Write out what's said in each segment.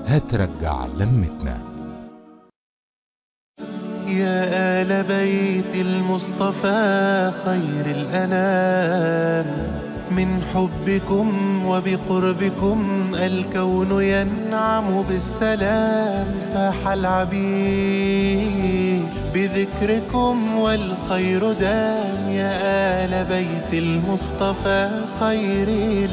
هترجع لمتنا يا آل بيت المصطفى خير الأنام من حبكم وبقربكم الكون ينعم بالسلام فاح العبير بذكركم والخير دام يا آل بيت المصطفى خير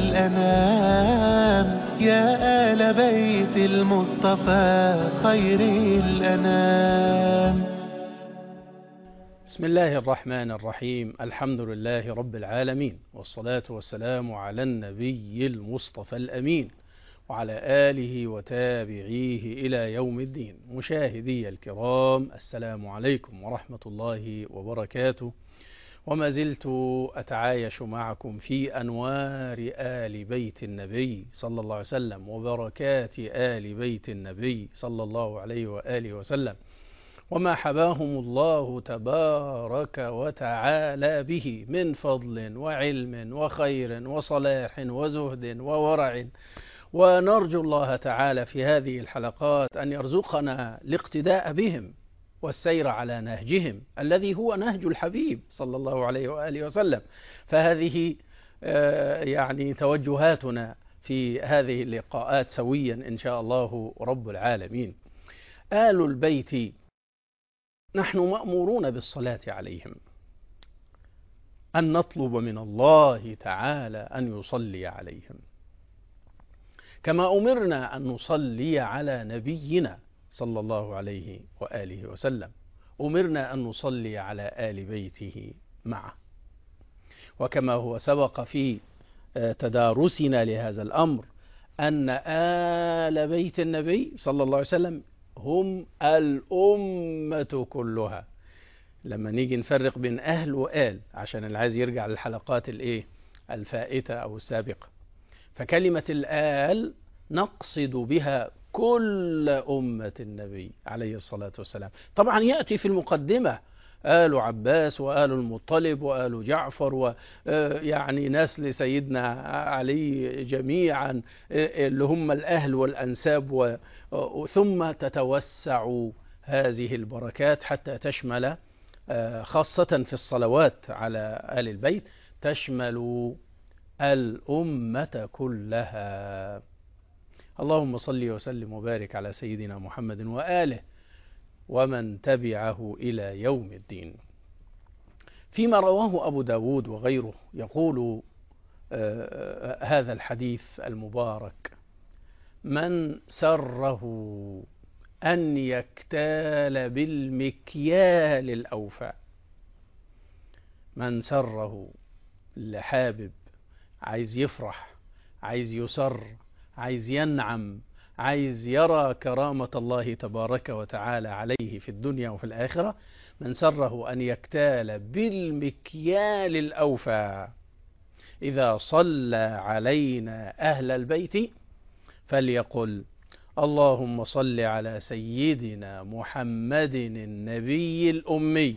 الأنام يا آل بيت المصطفى خير الأنام بسم الله الرحمن الرحيم الحمد لله رب العالمين والصلاة والسلام على النبي المصطفى الأمين وعلى آله وتابعيه إلى يوم الدين مشاهدي الكرام السلام عليكم ورحمة الله وبركاته وما زلت أتعايش معكم في أنوار آل بيت النبي صلى الله عليه وسلم وبركات آل بيت النبي صلى الله عليه وآله وسلم وما حباهم الله تبارك وتعالى به من فضل وعلم وخير وصلاح وزهد وورع ونرجو الله تعالى في هذه الحلقات أن يرزقنا الاقتداء بهم والسير على نهجهم الذي هو نهج الحبيب صلى الله عليه وآله وسلم فهذه يعني توجهاتنا في هذه اللقاءات سويا إن شاء الله رب العالمين آل البيت نحن مأمورون بالصلاة عليهم أن نطلب من الله تعالى أن يصلي عليهم كما أمرنا أن نصلي على نبينا صلى الله عليه وآله وسلم أمرنا أن نصلي على آل بيته معه وكما هو سبق في تدارسنا لهذا الأمر أن آل بيت النبي صلى الله عليه وسلم هم الأمة كلها لما نيجي نفرق بين أهل وآل عشان اللي عايز يرجع للحلقات الإيه الفائتة أو السابقة فكلمة الآل نقصد بها كل أمة النبي عليه الصلاة والسلام طبعا يأتي في المقدمة آل عباس وآل المطلب وآل جعفر ويعني نسل سيدنا علي جميعا اللي هم الأهل والأنساب ثم تتوسع هذه البركات حتى تشمل خاصة في الصلوات على آل البيت تشمل الأمة كلها اللهم صل وسلم وبارك على سيدنا محمد وآله ومن تبعه إلى يوم الدين فيما رواه أبو داود وغيره يقول هذا الحديث المبارك من سره أن يكتال بالمكيال الأوفى من سره اللي حابب عايز يفرح عايز يسر عايز ينعم عايز يرى كرامة الله تبارك وتعالى عليه في الدنيا وفي الآخرة من سره أن يكتال بالمكيال الأوفى إذا صلى علينا أهل البيت فليقل اللهم صل على سيدنا محمد النبي الأمي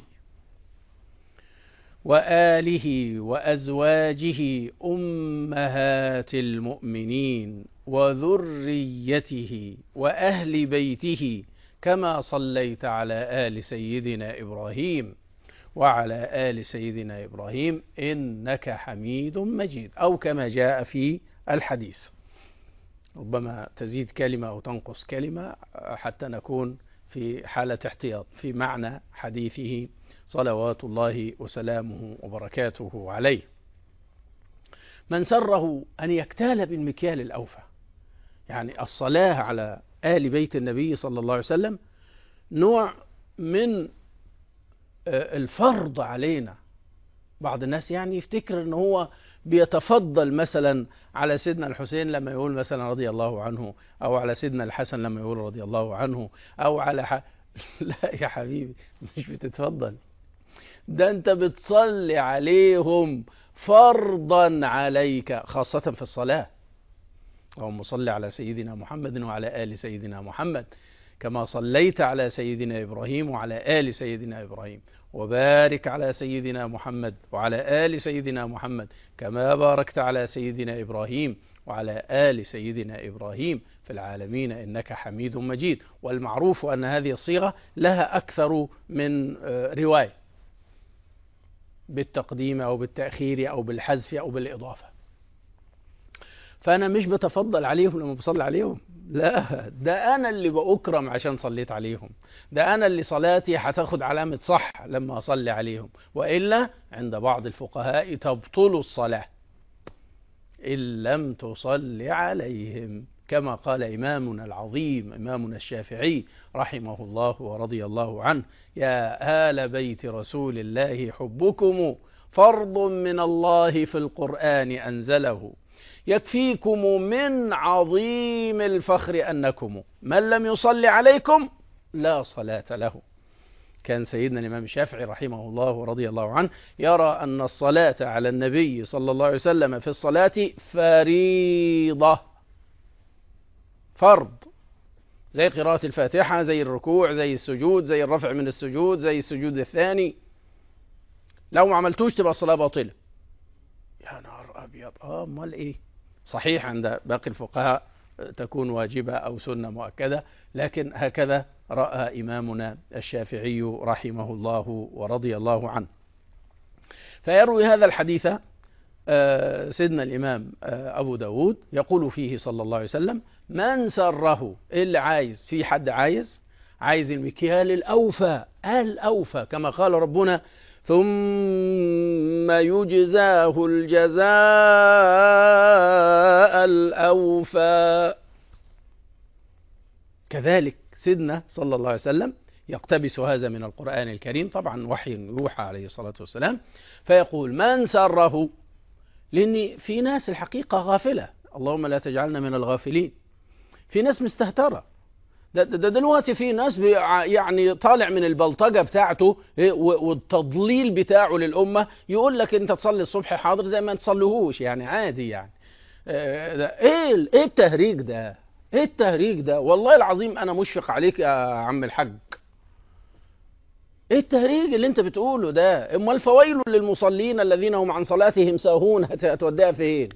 وآله وأزواجه أمهات المؤمنين وذريته وأهل بيته كما صليت على آل سيدنا إبراهيم وعلى آل سيدنا إبراهيم إنك حميد مجيد أو كما جاء في الحديث ربما تزيد كلمة أو تنقص كلمة حتى نكون في حالة احتياط في معنى حديثه صلوات الله وسلامه وبركاته عليه من سره أن يكتال بالمكيال الأوفى يعني الصلاة على آل بيت النبي صلى الله عليه وسلم نوع من الفرض علينا بعض الناس يعني يفتكر ان هو بيتفضل مثلا على سيدنا الحسين لما يقول مثلا رضي الله عنه او على سيدنا الحسن لما يقول رضي الله عنه او على ح... لا يا حبيبي مش بتتفضل ده انت بتصلي عليهم فرضا عليك خاصة في الصلاة اللهم صل على سيدنا محمد وعلى آل سيدنا محمد كما صليت على سيدنا إبراهيم وعلى آل سيدنا إبراهيم وبارك على سيدنا محمد وعلى آل سيدنا محمد كما باركت على سيدنا إبراهيم وعلى آل سيدنا إبراهيم في العالمين إنك حميد مجيد والمعروف أن هذه الصيغة لها أكثر من رواية بالتقديم أو بالتأخير أو بالحذف أو بالإضافة فأنا مش بتفضل عليهم لما بصلي عليهم لا ده أنا اللي بأكرم عشان صليت عليهم ده أنا اللي صلاتي هتاخد علامة صح لما أصلي عليهم وإلا عند بعض الفقهاء تبطل الصلاة إن لم تصلي عليهم كما قال إمامنا العظيم إمامنا الشافعي رحمه الله ورضي الله عنه يا آل بيت رسول الله حبكم فرض من الله في القرآن أنزله يكفيكم من عظيم الفخر أنكم من لم يصلي عليكم لا صلاة له كان سيدنا الإمام الشافعي رحمه الله ورضي الله عنه يرى أن الصلاة على النبي صلى الله عليه وسلم في الصلاة فريضة فرض زي قراءة الفاتحة زي الركوع زي السجود زي الرفع من السجود زي السجود الثاني لو ما عملتوش تبقى الصلاة باطلة يا نهار أبيض آه أمال إيه صحيح عند باقي الفقهاء تكون واجبة أو سنة مؤكدة لكن هكذا رأى إمامنا الشافعي رحمه الله ورضي الله عنه فيروي هذا الحديث سيدنا الإمام أبو داود يقول فيه صلى الله عليه وسلم من سره اللي عايز في حد عايز عايز المكيال الأوفى الأوفى كما قال ربنا ثم يجزاه الجزاء الأوفى كذلك سيدنا صلى الله عليه وسلم يقتبس هذا من القرآن الكريم طبعا وحي يوحى عليه الصلاة والسلام فيقول من سره لأن في ناس الحقيقة غافلة اللهم لا تجعلنا من الغافلين في ناس مستهترة ده, ده دلوقتي في ناس يعني طالع من البلطجة بتاعته والتضليل بتاعه للأمة يقول لك انت تصلي الصبح حاضر زي ما تصليهوش يعني عادي يعني ايه ايه التهريج ده ايه التهريج ده والله العظيم انا مشفق عليك يا عم الحاج ايه التهريج اللي انت بتقوله ده اما الفويل للمصلين الذين هم عن صلاتهم ساهون هتوديها فين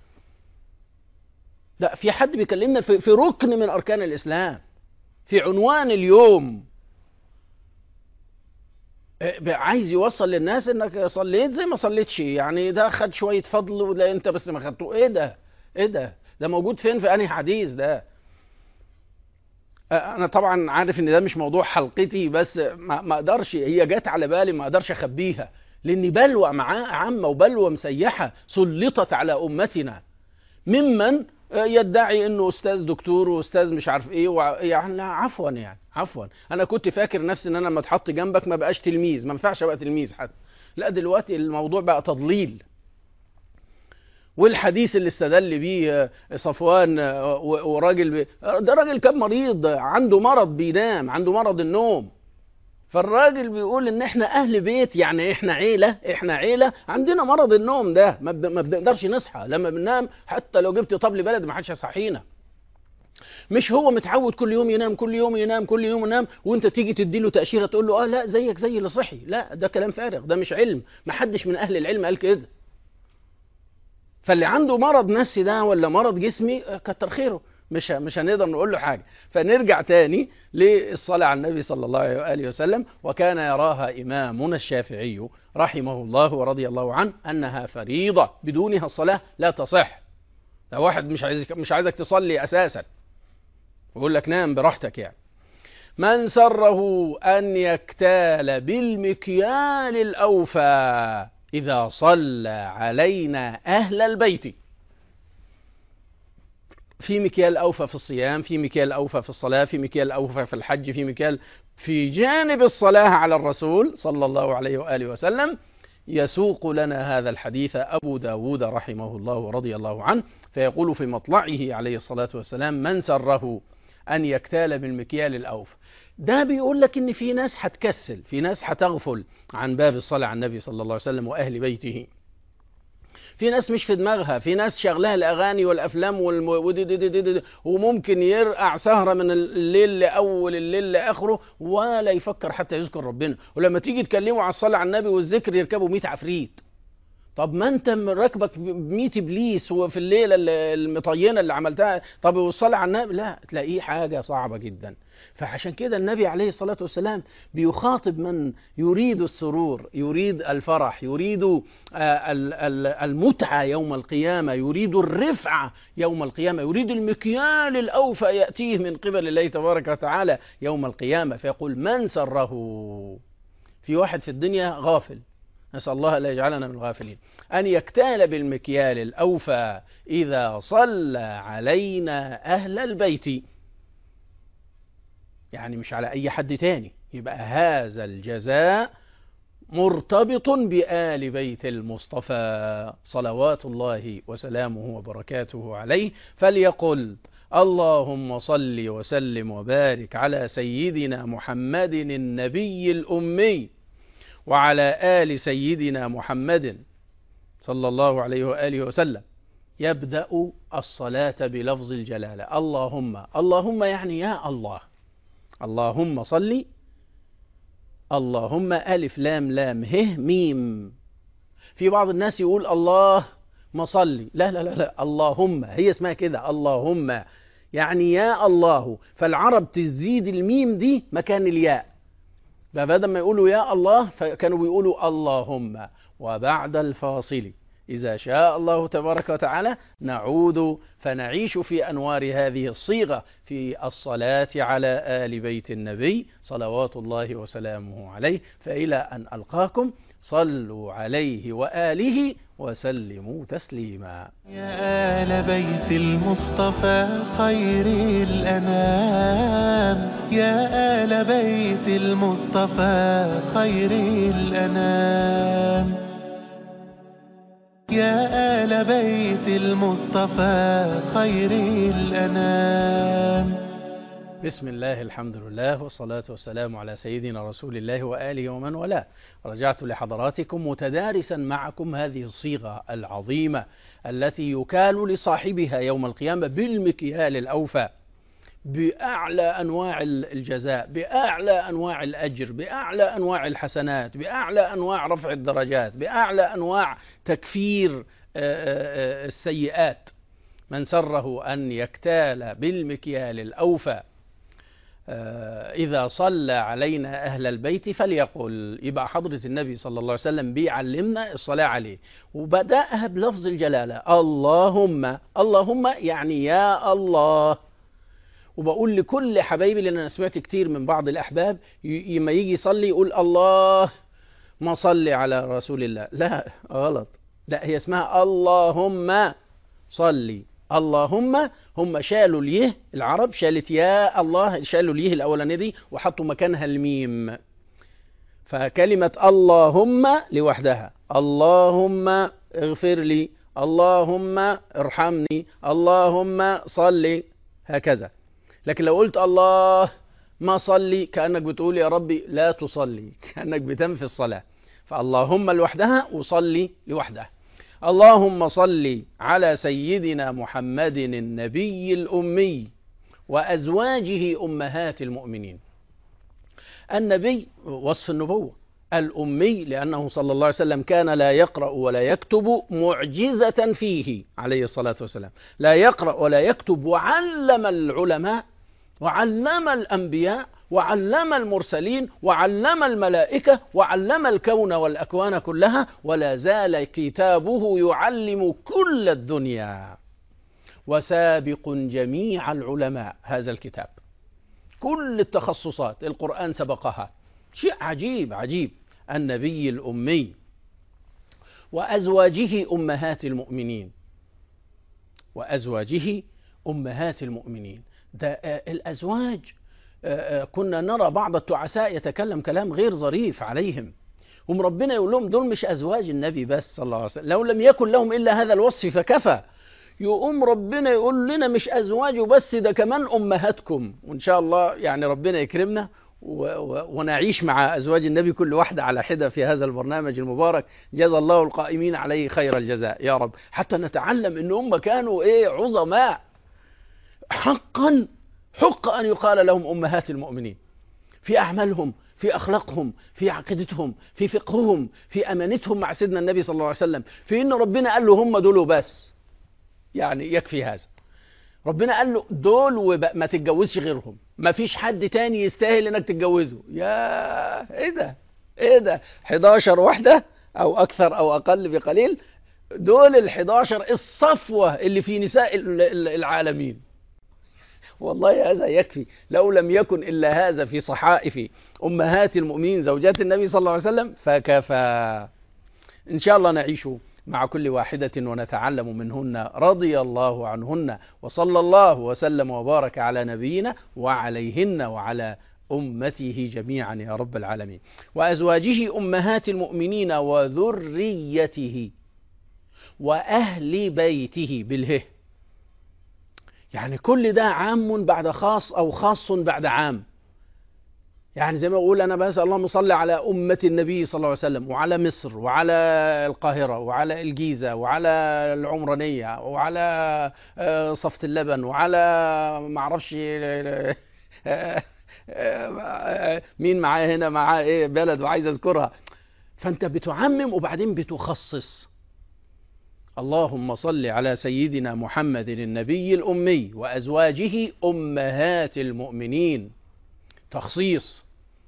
لا في حد بيكلمنا في, في ركن من اركان الاسلام في عنوان اليوم عايز يوصل للناس انك صليت زي ما صليتش يعني ده خد شويه فضل ولا انت بس ما خدته ايه ده ايه ده ده موجود فين في انهي حديث ده انا طبعا عارف ان ده مش موضوع حلقتي بس ما اقدرش هي جت على بالي ما اقدرش اخبيها لان بلوى معاه عامه وبلوى مسيحه سلطت على امتنا ممن يدعي انه استاذ دكتور واستاذ مش عارف ايه وع... يعني لا عفوا يعني عفوا انا كنت فاكر نفسي ان انا لما اتحط جنبك ما بقاش تلميذ ما ينفعش ابقى تلميذ حتى لا دلوقتي الموضوع بقى تضليل والحديث اللي استدل بيه صفوان وراجل بي... ده راجل كان مريض عنده مرض بينام عنده مرض النوم فالراجل بيقول ان احنا اهل بيت يعني احنا عيله احنا عيله عندنا مرض النوم ده ما بنقدرش نصحى لما بننام حتى لو جبت طبل بلد ما حدش هيصحينا مش هو متعود كل يوم ينام كل يوم ينام كل يوم ينام وانت تيجي تديله تاشيره تقول له اه لا زيك زي اللي صحي لا ده كلام فارغ ده مش علم ما حدش من اهل العلم قال كده فاللي عنده مرض نفسي ده ولا مرض جسمي كتر خيره مش مش هنقدر نقول له حاجه فنرجع تاني للصلاه على النبي صلى الله عليه واله وسلم وكان يراها امامنا الشافعي رحمه الله ورضي الله عنه انها فريضه بدونها الصلاه لا تصح ده واحد مش عايزك مش عايزك تصلي اساسا ويقول لك نام براحتك يعني من سره ان يكتال بالمكيال الاوفى اذا صلى علينا اهل البيت في مكيال أوفى في الصيام في مكيال أوفى في الصلاة في مكيال أوفى في الحج في مكيال في جانب الصلاة على الرسول صلى الله عليه وآله وسلم يسوق لنا هذا الحديث أبو داود رحمه الله ورضي الله عنه فيقول في مطلعه عليه الصلاة والسلام من سره أن يكتال بالمكيال الأوفى ده بيقول لك ان في ناس هتكسل في ناس هتغفل عن باب الصلاة على النبي صلى الله عليه وسلم وأهل بيته في ناس مش في دماغها في ناس شغلها الاغاني والافلام والم... ودي دي دي دي دي وممكن يرقع سهره من الليل لاول الليل لاخره ولا يفكر حتى يذكر ربنا ولما تيجي تكلموا على الصلاه على النبي والذكر يركبوا 100 عفريت طب ما انت من راكبك 100 ابليس وفي الليله ال- المطينه اللي عملتها طب والصلاه على النبي لا تلاقيه حاجه صعبه جدا فعشان كده النبي عليه الصلاه والسلام بيخاطب من يريد السرور يريد الفرح يريد آه، ال- ال- المتعه يوم القيامه يريد الرفعه يوم القيامه يريد المكيال الاوفى ياتيه من قبل الله تبارك وتعالى يوم القيامه فيقول من سره في واحد في الدنيا غافل نسأل الله لا يجعلنا من الغافلين أن يكتال بالمكيال الأوفى إذا صلى علينا أهل البيت يعني مش على أي حد تاني يبقى هذا الجزاء مرتبط بآل بيت المصطفى صلوات الله وسلامه وبركاته عليه فليقل اللهم صل وسلم وبارك على سيدنا محمد النبي الأمي وعلى آل سيدنا محمد صلى الله عليه وآله وسلم يبدأ الصلاة بلفظ الجلالة اللهم اللهم يعني يا الله اللهم صل اللهم ألف لام لام ه ميم في بعض الناس يقول الله ما صلي لا لا لا لا اللهم هي اسمها كده اللهم يعني يا الله فالعرب تزيد الميم دي مكان الياء بقى بدل ما يقولوا يا الله فكانوا بيقولوا اللهم وبعد الفاصل إذا شاء الله تبارك وتعالى نعود فنعيش في أنوار هذه الصيغة في الصلاة على آل بيت النبي صلوات الله وسلامه عليه فإلى أن ألقاكم صلوا عليه وآله وسلموا تسليما يا آل بيت المصطفى خير الأنام يا آل بيت المصطفى خير الأنام يا آل بيت المصطفى خير الأنام بسم الله الحمد لله والصلاة والسلام على سيدنا رسول الله وآله ومن والاه رجعت لحضراتكم متدارسا معكم هذه الصيغة العظيمة التي يكال لصاحبها يوم القيامة بالمكيال الأوفى بأعلى أنواع الجزاء بأعلى أنواع الأجر بأعلى أنواع الحسنات بأعلى أنواع رفع الدرجات بأعلى أنواع تكفير آه، آه، آه، السيئات من سره أن يكتال بالمكيال الأوفى آه، إذا صلى علينا أهل البيت فليقل يبقى حضرة النبي صلى الله عليه وسلم بيعلمنا الصلاة عليه وبدأها بلفظ الجلالة اللهم اللهم يعني يا الله وبقول لكل حبايبي لأن أنا سمعت كتير من بعض الأحباب ي- لما يجي يصلي يقول الله ما صلي على رسول الله لا غلط لا هي اسمها اللهم صلي اللهم هم شالوا اليه العرب شالت يا الله شالوا اليه الاولانيه دي وحطوا مكانها الميم فكلمة اللهم لوحدها اللهم اغفر لي اللهم ارحمني اللهم صلي هكذا لكن لو قلت الله ما صلي كأنك بتقول يا ربي لا تصلي كأنك بتنفي الصلاة فاللهم لوحدها وصلي لوحدها اللهم صل على سيدنا محمد النبي الأمي وأزواجه أمهات المؤمنين النبي وصف النبوة الأمي لأنه صلى الله عليه وسلم كان لا يقرأ ولا يكتب معجزة فيه عليه الصلاة والسلام لا يقرأ ولا يكتب وعلم العلماء وعلم الأنبياء وعلم المرسلين وعلم الملائكة وعلم الكون والأكوان كلها ولا زال كتابه يعلم كل الدنيا وسابق جميع العلماء هذا الكتاب كل التخصصات القرآن سبقها شيء عجيب عجيب النبي الأمي وأزواجه أمهات المؤمنين وأزواجه أمهات المؤمنين ده آه، الأزواج آه، آه، كنا نرى بعض التعساء يتكلم كلام غير ظريف عليهم هم ربنا يقول لهم دول مش أزواج النبي بس صلى الله عليه وسلم لو لم يكن لهم إلا هذا الوصف فكفى يقوم ربنا يقول لنا مش أزواج بس ده كمان أمهاتكم وإن شاء الله يعني ربنا يكرمنا و و ونعيش مع أزواج النبي كل واحدة على حدة في هذا البرنامج المبارك جزا الله القائمين عليه خير الجزاء يا رب حتى نتعلم إن هم كانوا إيه عظماء حقا حق أن يقال لهم أمهات المؤمنين في أعمالهم في أخلاقهم في عقيدتهم في فقههم في أمانتهم مع سيدنا النبي صلى الله عليه وسلم في إن ربنا قال له هم دول بس يعني يكفي هذا ربنا قال له دول وما تتجوزش غيرهم ما فيش حد تاني يستاهل انك تتجوزه يا ايه ده ايه ده 11 واحدة او اكثر او اقل بقليل دول ال 11 الصفوة اللي في نساء العالمين والله هذا يكفي لو لم يكن إلا هذا في صحائف أمهات المؤمنين زوجات النبي صلى الله عليه وسلم فكفى إن شاء الله نعيش مع كل واحدة ونتعلم منهن رضي الله عنهن وصلى الله وسلم وبارك على نبينا وعليهن وعلى أمته جميعا يا رب العالمين وأزواجه أمهات المؤمنين وذريته وأهل بيته بالهه يعني كل ده عام بعد خاص أو خاص بعد عام يعني زي ما أقول أنا بس اللهم صل على أمة النبي صلى الله عليه وسلم وعلى مصر وعلى القاهرة وعلى الجيزة وعلى العمرانية وعلى صفت اللبن وعلى معرفش مين معاه هنا معاه ايه بلد وعايز اذكرها فانت بتعمم وبعدين بتخصص اللهم صل على سيدنا محمد النبي الأمي وأزواجه أمهات المؤمنين تخصيص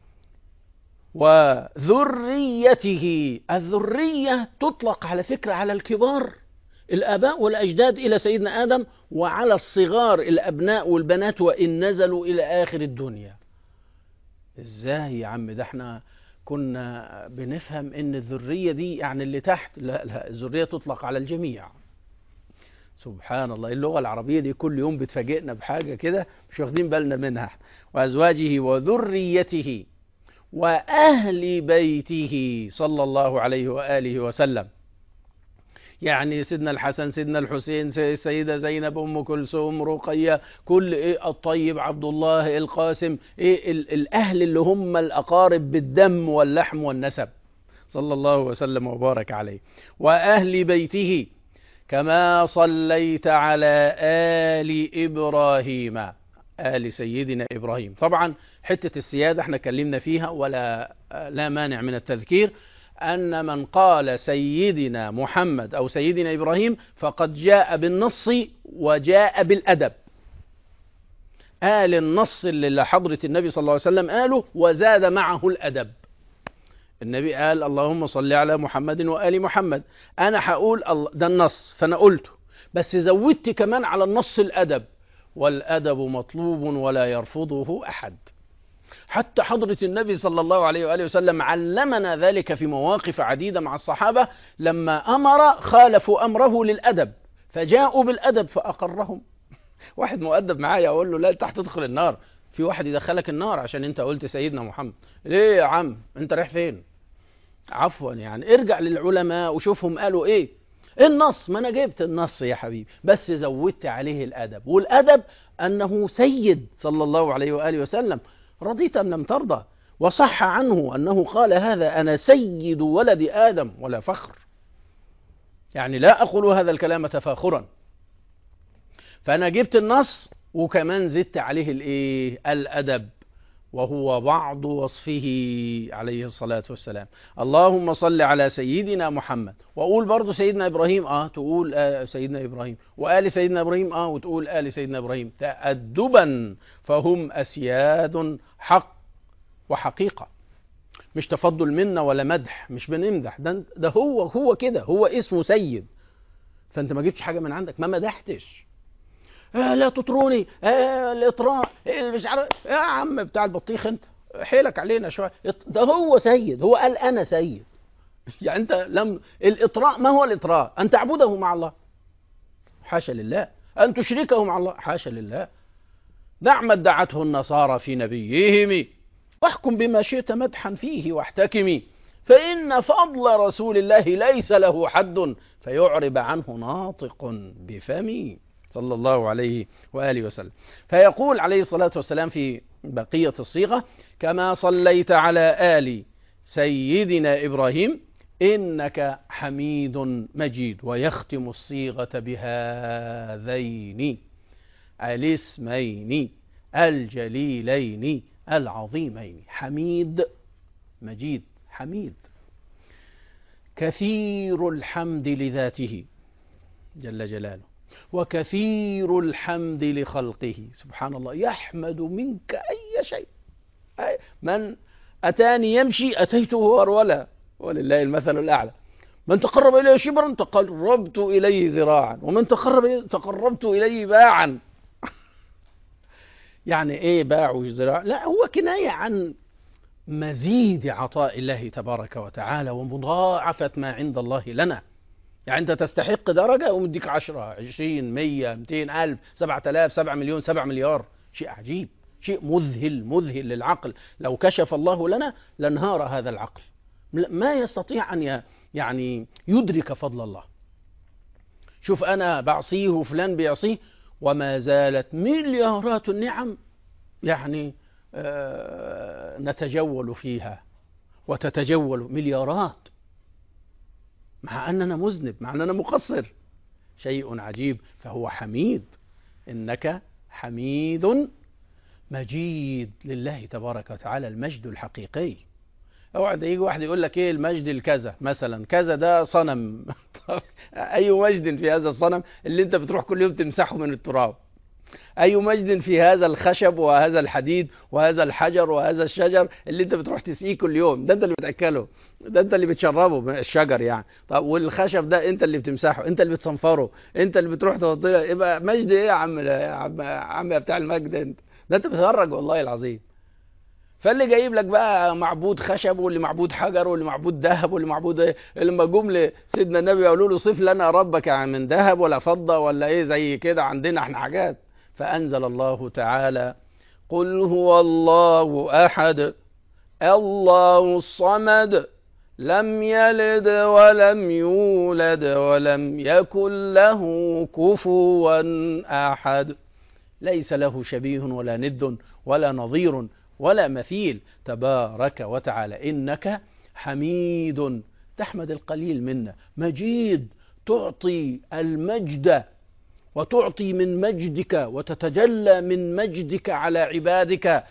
وذريته الذرية تطلق على فكرة على الكبار الآباء والأجداد إلى سيدنا آدم وعلى الصغار الأبناء والبنات وإن نزلوا إلى آخر الدنيا إزاي يا عم ده احنا كنا بنفهم ان الذرية دي يعني اللي تحت لا لا الذرية تطلق على الجميع سبحان الله اللغة العربية دي كل يوم بتفاجئنا بحاجة كده مش واخدين بالنا منها وأزواجه وذريته وأهل بيته صلى الله عليه وآله وسلم يعني سيدنا الحسن سيدنا الحسين السيدة زينب أم كلثوم رقية كل إيه الطيب عبد الله القاسم إيه الأهل اللي هم الأقارب بالدم واللحم والنسب صلى الله وسلم وبارك عليه وأهل بيته كما صليت على آل إبراهيم آل سيدنا إبراهيم طبعا حتة السيادة احنا كلمنا فيها ولا لا مانع من التذكير أن من قال سيدنا محمد أو سيدنا إبراهيم فقد جاء بالنص وجاء بالأدب قال النص اللي حضرة النبي صلى الله عليه وسلم قاله وزاد معه الأدب النبي قال اللهم صل على محمد وآل محمد أنا هقول ده النص فأنا قلته بس زودت كمان على النص الأدب والأدب مطلوب ولا يرفضه أحد حتى حضرة النبي صلى الله عليه وآله وسلم علمنا ذلك في مواقف عديدة مع الصحابة لما أمر خالفوا أمره للأدب فجاءوا بالأدب فأقرهم واحد مؤدب معايا أقول له لا أنت هتدخل النار في واحد يدخلك النار عشان أنت قلت سيدنا محمد ليه يا عم أنت رايح فين عفوا يعني ارجع للعلماء وشوفهم قالوا إيه النص ما أنا جبت النص يا حبيبي بس زودت عليه الأدب والأدب أنه سيد صلى الله عليه وآله وسلم رضيت أم لم ترضى وصح عنه أنه قال هذا أنا سيد ولد آدم ولا فخر يعني لا أقول هذا الكلام تفاخرا فأنا جبت النص وكمان زدت عليه الإيه الأدب وهو بعض وصفه عليه الصلاة والسلام اللهم صل على سيدنا محمد وأقول برضو سيدنا إبراهيم آه تقول آه سيدنا إبراهيم وآل سيدنا إبراهيم آه وتقول آل سيدنا إبراهيم تأدبا فهم أسياد حق وحقيقة مش تفضل منا ولا مدح مش بنمدح ده, ده هو هو كده هو اسمه سيد فأنت ما جبتش حاجة من عندك ما مدحتش آه لا تطروني آه الاطراء آه مش عارف يا عم بتاع البطيخ انت حيلك علينا شويه ده هو سيد هو قال انا سيد يعني انت لم الاطراء ما هو الاطراء ان تعبده مع الله حاشا لله ان تشركه مع الله حاشا لله دع ما ادعته النصارى في نبيهم واحكم بما شئت مدحا فيه واحتكمي فإن فضل رسول الله ليس له حد فيعرب عنه ناطق بفمي صلى الله عليه وآله وسلم فيقول عليه الصلاة والسلام في بقية الصيغة كما صليت على آل سيدنا إبراهيم إنك حميد مجيد ويختم الصيغة بهذين الاسمين الجليلين العظيمين حميد مجيد حميد كثير الحمد لذاته جل جلاله وكثير الحمد لخلقه سبحان الله يحمد منك أي شيء أي من أتاني يمشي أتيته هرولا ولله المثل الأعلى من تقرب إليه شبرا تقربت إليه ذراعا ومن تقرب إليه تقربت إليه باعا يعني إيه باع ذراع لا هو كناية عن مزيد عطاء الله تبارك وتعالى ومضاعفة ما عند الله لنا يعني أنت تستحق درجة ومديك عشرة عشرين مية مئتين ألف سبعة آلاف سبعة مليون سبعة مليار شيء عجيب شيء مذهل مذهل للعقل لو كشف الله لنا لانهار هذا العقل ما يستطيع أن يعني يدرك فضل الله شوف أنا بعصيه وفلان بيعصيه وما زالت مليارات النعم يعني آه نتجول فيها وتتجول مليارات مع أننا مذنب مع أننا مقصر شيء عجيب فهو حميد إنك حميد مجيد لله تبارك وتعالى المجد الحقيقي اوعى يجي واحد يقول لك ايه المجد الكذا مثلا كذا ده صنم اي مجد في هذا الصنم اللي انت بتروح كل يوم تمسحه من التراب اي مجد في هذا الخشب وهذا الحديد وهذا الحجر وهذا الشجر اللي انت بتروح تسقيه كل يوم ده انت اللي بتاكله ده انت اللي بتشربه الشجر يعني طب والخشب ده انت اللي بتمسحه انت اللي بتصنفره انت اللي بتروح تغطيه يبقى مجد ايه يا عم يا عم, يا عم بتاع المجد انت ده انت بتهرج والله العظيم فاللي جايب لك بقى معبود خشب واللي معبود حجر واللي معبود ذهب واللي معبود ايه لما جم لسيدنا النبي قالوا له صف لنا ربك يعني من ذهب ولا فضه ولا ايه زي كده عندنا احنا حاجات فانزل الله تعالى قل هو الله احد الله الصمد لم يلد ولم يولد ولم يكن له كفوا احد ليس له شبيه ولا ند ولا نظير ولا مثيل تبارك وتعالى إنك حميد تحمد القليل منا مجيد تعطي المجد وتعطي من مجدك وتتجلى من مجدك على عبادك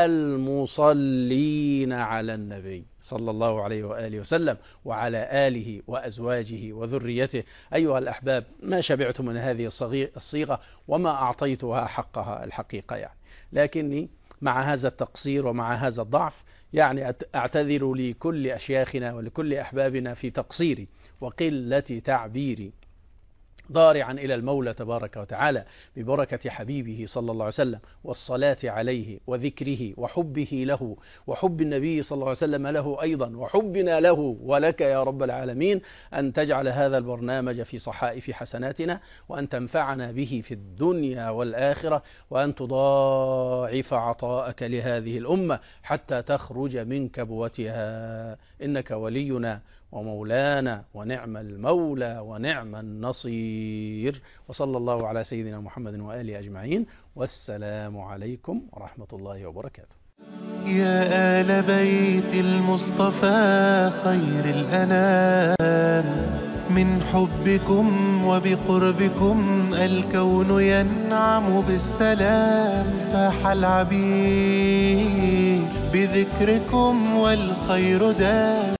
المصلين على النبي صلى الله عليه وآله وسلم وعلى آله وأزواجه وذريته أيها الأحباب ما شبعت من هذه الصيغة وما أعطيتها حقها الحقيقة يعني لكني مع هذا التقصير ومع هذا الضعف يعني أعتذر لكل أشياخنا ولكل أحبابنا في تقصيري وقلة تعبيري ضارعا إلى المولى تبارك وتعالى ببركة حبيبه صلى الله عليه وسلم والصلاة عليه وذكره وحبه له وحب النبي صلى الله عليه وسلم له أيضا وحبنا له ولك يا رب العالمين أن تجعل هذا البرنامج في صحائف حسناتنا وأن تنفعنا به في الدنيا والآخرة وأن تضاعف عطاءك لهذه الأمة حتى تخرج من كبوتها إنك ولينا ومولانا ونعم المولى ونعم النصير وصلى الله على سيدنا محمد وآله أجمعين والسلام عليكم ورحمة الله وبركاته يا آل بيت المصطفى خير الأنام من حبكم وبقربكم الكون ينعم بالسلام فاح العبير بذكركم والخير دام